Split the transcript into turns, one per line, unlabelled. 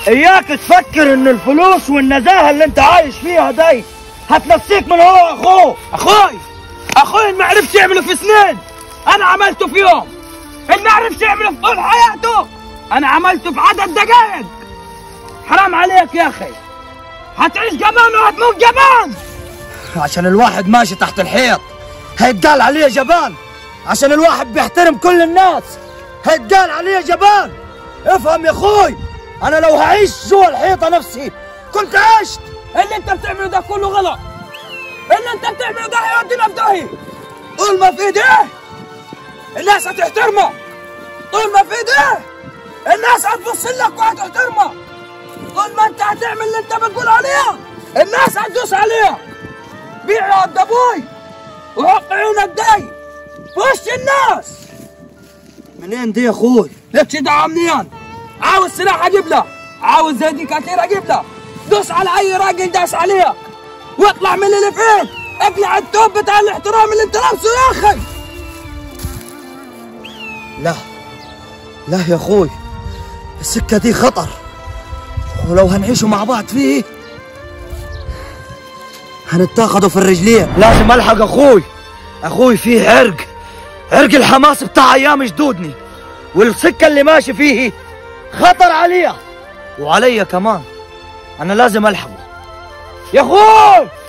اياك تفكر ان الفلوس والنزاهه اللي انت عايش فيها دي هتنسيك من هو اخوه
اخوي اخوي اللي ما عرفش يعمله في سنين انا عملته في يوم اللي ما عرفش يعمله في طول حياته انا عملته في عدد دقائق حرام عليك يا اخي هتعيش كمان وهتموت كمان
عشان الواحد ماشي تحت الحيط هيتقال عليه جبان عشان الواحد بيحترم كل الناس هيتقال عليه جبان افهم يا اخوي انا لو هعيش جوا الحيطه نفسي كنت عشت
اللي انت بتعمله ده كله غلط اللي انت بتعمله ده هيودينا في داهيه طول ما في ايديه الناس هتحترمك طول ما في ايديه الناس هتبص لك وهتحترمك طول ما انت هتعمل اللي انت بتقول عليه الناس هتدوس عليك بيع يا ود ابوي وحط عيونك داي في وش الناس
منين دي يا اخوي
لك دعوه منين عاوز سلاح اجيب لك عاوز زي دي كتير اجيب لك دوس على اي راجل داس عليك واطلع من اللي فيك اقلع التوب بتاع الاحترام اللي انت لابسه يا اخي
لا لا يا اخوي السكه دي خطر ولو هنعيشوا مع بعض فيه هنتاخدوا في الرجلين لازم الحق اخوي اخوي فيه عرق عرق الحماس بتاع ايام جدودني والسكه اللي ماشي فيه خطر عليها وعليا كمان انا لازم الحقه يا اخوي